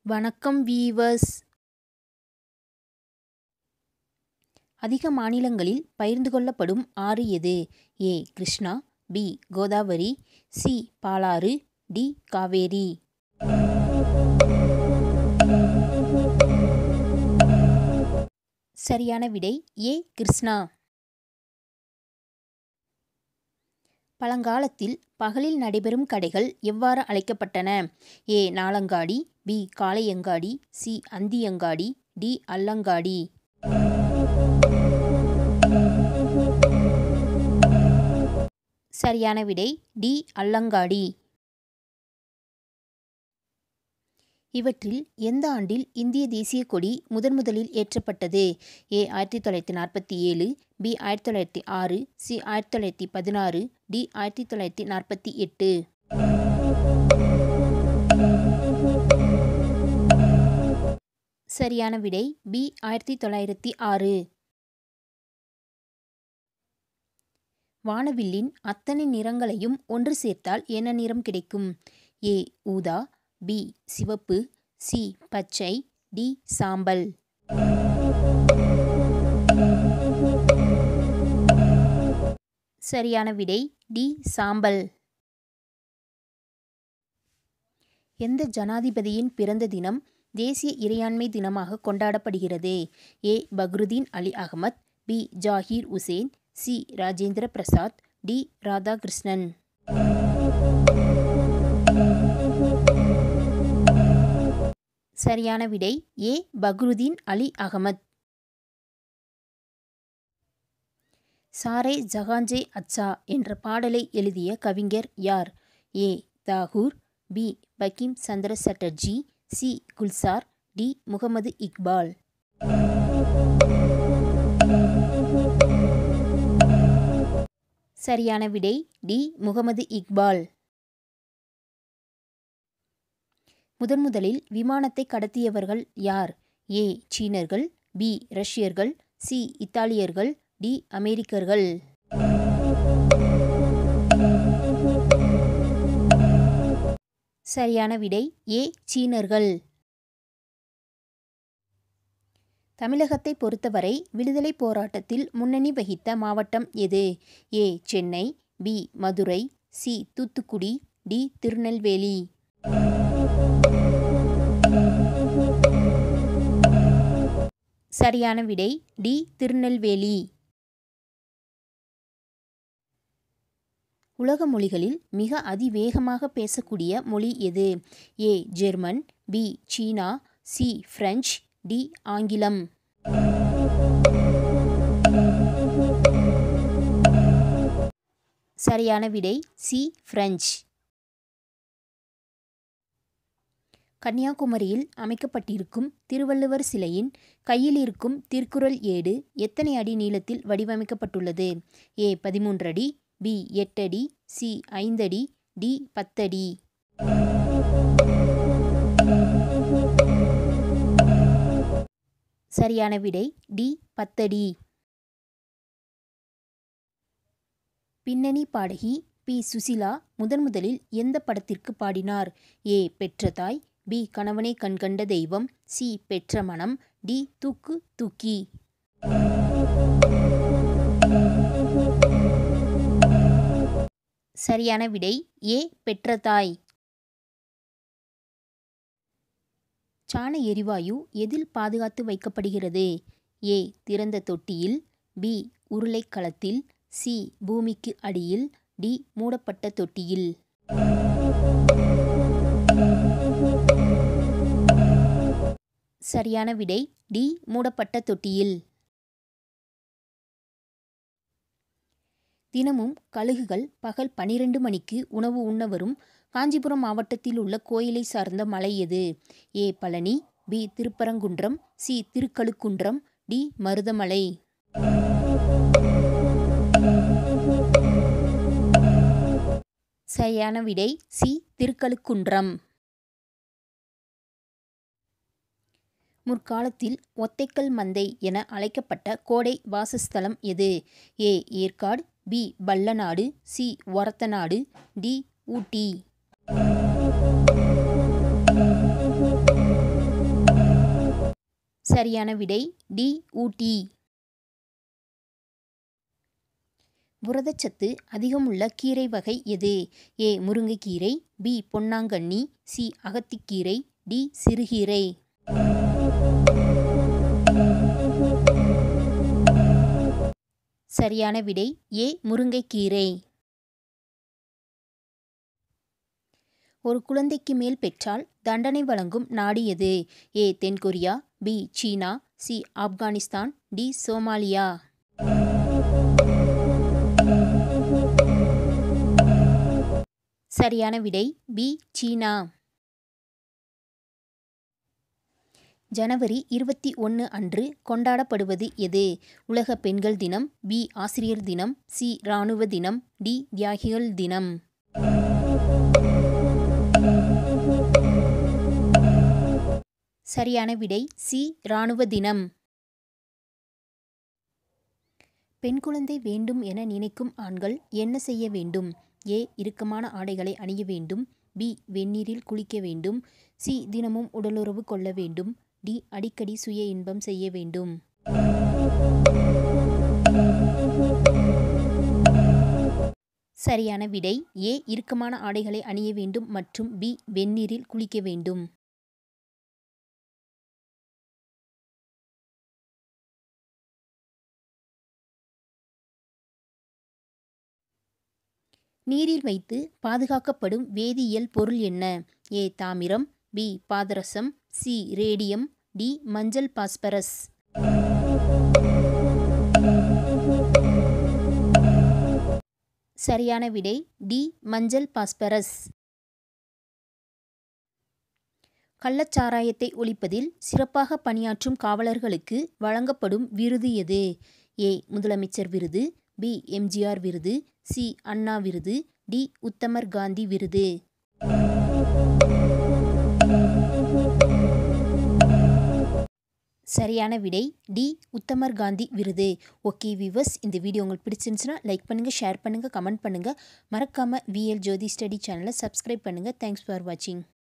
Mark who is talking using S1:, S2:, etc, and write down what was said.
S1: வணக்கம் வீவர்ஸ் அதிக மாநிலங்களில் பகிர்ந்து கொள்ளப்படும் ஆறு எது A Krishna B Godavari C Palar D Kaveri சரியான விடை ஏ கிருஷ்ணா பழங்காலத்தில் பகலில் நடைபெறும் கடைகள் எவ்வாறு அழைக்கப்பட்டன ஏ நாளங்காடி பி காளையங்காடி சி அந்தியங்காடி டி அல்லங்காடி சரியான விடை டி அல்லங்காடி இவற்றில் எந்த ஆண்டில் இந்திய தேசிய கொடி முதன்முதலில் ஏற்றப்பட்டது ஏ ஆயிரத்தி தொள்ளாயிரத்தி நாற்பத்தி ஏழு பி ஆயிரத்தி தொள்ளாயிரத்தி ஆறு சி ஆயிரத்தி தொள்ளாயிரத்தி பதினாறு டி ஆயிரத்தி தொள்ளாயிரத்தி நாற்பத்தி எட்டு சரியான விடை பி ஆயிரத்தி தொள்ளாயிரத்தி ஆறு வானவில்லின் அத்தனை நிறங்களையும் ஒன்று சேர்த்தால் என்ன நிறம் கிடைக்கும் ஏ ஊதா பி சிவப்பு சி பச்சை டி சாம்பல் சரியான விடை டி சாம்பல் எந்த ஜனாதிபதியின் பிறந்த தினம் தேசிய இறையாண்மை தினமாக கொண்டாடப்படுகிறது A Fakhruddin Ali Ahmed B Zakir Hussain C Rajendra Prasad D Radhakrishnan சரியான விடை ஏ பக்ருதீன் அலி அகமத் சாரே ஜஹாஞ்சே அச்சா என்ற பாடலை எழுதிய கவிஞர் யார் A Tagore B Bankim Chandra Chatterjee C Gulzar D Muhammad Iqbal சரியான விடை டி முகமது இக்பால் முதன் முதலில் விமானத்தை கடத்தியவர்கள் யார் ஏ சீனர்கள் பி ரஷ்யர்கள் சி இத்தாலியர்கள் டி அமெரிக்கர்கள் சரியான விடை ஏ சீனர்கள் தமிழகத்தை பொறுத்தவரை விடுதலை போராட்டத்தில் முன்னணி வகித்த மாவட்டம் எது A Chennai B Madurai C Thoothukudi D Tirunelveli சரியான விடை டி திருநெல்வேலி உலக மொழிகளில் மிக அதிவேகமாக பேசக்கூடிய மொழி எது ஏ ஜெர்மன் பி சீனா சி பிரெஞ்சு டி ஆங்கிலம் சரியான விடை சி பிரெஞ்சு கன்னியாகுமரியில் அமைக்கப்பட்டிருக்கும் திருவள்ளுவர் சிலையின் கையில் இருக்கும் திருக்குறள் ஏடு எத்தனை அடி நீளத்தில் வடிவமைக்கப்பட்டுள்ளது ஏ பதிமூன்று அடி பி எட்டடி சி ஐந்தடி டி பத்தடி சரியான விடை டி பத்தடி பின்னணி பாடகி பி சுசிலா முதன் முதலில் எந்த படத்திற்கு பாடினார் ஏ பெற்ற தாய் பி கணவனை கண்கண்ட தெய்வம் சி பெற்ற மனம் டி தூக்கு தூக்கி சரியான விடை ஏ பெற்ற தாய் சாண எரிவாயு எதில் பாதுகாத்து வைக்கப்படுகிறது ஏ திறந்த தொட்டியில் பி உருளைக்களத்தில் சி பூமிக்கு அடியில் டி மூடப்பட்ட தொட்டியில் சரியான விடை டி மூடப்பட்ட தொட்டியில் தினமும் கழுகுகள் பகல் பனிரெண்டு மணிக்கு உணவு உண்ண வரும் காஞ்சிபுரம் மாவட்டத்தில் உள்ள கோயிலை சார்ந்த மலை எது A Palani B Thiruparankundram C Thirukazhukundram D Marudhamalai சரியான விடை சி திருக்கழுக்குன்றம் முற்காலத்தில் ஒத்தைக்கல் மந்தை என அழைக்கப்பட்ட கோடை வாசஸ்தலம் எது A Yercaud B Pallanadu C Orathanadu D Ooty சரியான விடை டி ஊட்டி புரதச்சத்து அதிகமுள்ள கீரை வகை எது ஏ முருங்கைக்கீரை பி பொன்னாங்கண்ணி சி அகத்திக்கீரை டி சிறுகீரை சரியான விடை ஏ முருங்கைக்கீரை ஒரு குழந்தைக்கு மேல் பெற்றால் தண்டனை வழங்கும் நாடு எது ஏ தென்கொரியா பி சீனா சி ஆப்கானிஸ்தான் டி சோமாலியா சரியான விடை பி சீனா ஜனவரி இருபத்தி ஒன்று அன்று கொண்டாடப்படுவது எது உலக பெண்கள் தினம் பி ஆசிரியர் தினம் சி இராணுவ தினம் டி தியாகிகள் தினம் சரியான விடை சி இராணுவ தினம் பெண் குழந்தை வேண்டும் என நினைக்கும் ஆண்கள் என்ன செய்ய வேண்டும் ஏ இறுக்கமான ஆடைகளை அணிய வேண்டும் பி வெந்நீரில் குளிக்க வேண்டும் சி தினமும் உடலுறவு கொள்ள வேண்டும் டி அடிக்கடி சுய இன்பம் செய்ய வேண்டும் சரியான விடை ஏ இறுக்கமான ஆடைகளை அணிய வேண்டும் மற்றும் பி வெந்நீரில் குளிக்க வேண்டும் நீரில் வைத்து பாதுகாக்கப்படும் வேதியியல் பொருள் என்ன ஏ தாமிரம் பி பாதரசம் சி ரேடியம் டி மஞ்சள் பாஸ்பரஸ் சரியான விடை டி மஞ்சள் பாஸ்பரஸ் கள்ளச்சாராயத்தை ஒழிப்பதில் சிறப்பாக பணியாற்றும் காவலர்களுக்கு வழங்கப்படும் விருது எது ஏ முதலமைச்சர் விருது பி எம்ஜிஆர் விருது சி அண்ணா விருது டி உத்தமர் காந்தி விருது சரியான விடை டி உத்தமர் காந்தி விருது ஓகே விவர்ஸ் இந்த வீடியோ உங்களுக்கு பிடிச்சிருந்துச்சுன்னா லைக் பண்ணுங்கள் ஷேர் பண்ணுங்கள் கமெண்ட் பண்ணுங்கள் மறக்காமல் விஎல் ஜோதி ஸ்டடி சேனலை சப்ஸ்கிரைப் பண்ணுங்கள் தேங்க்ஸ் ஃபார் வாட்சிங்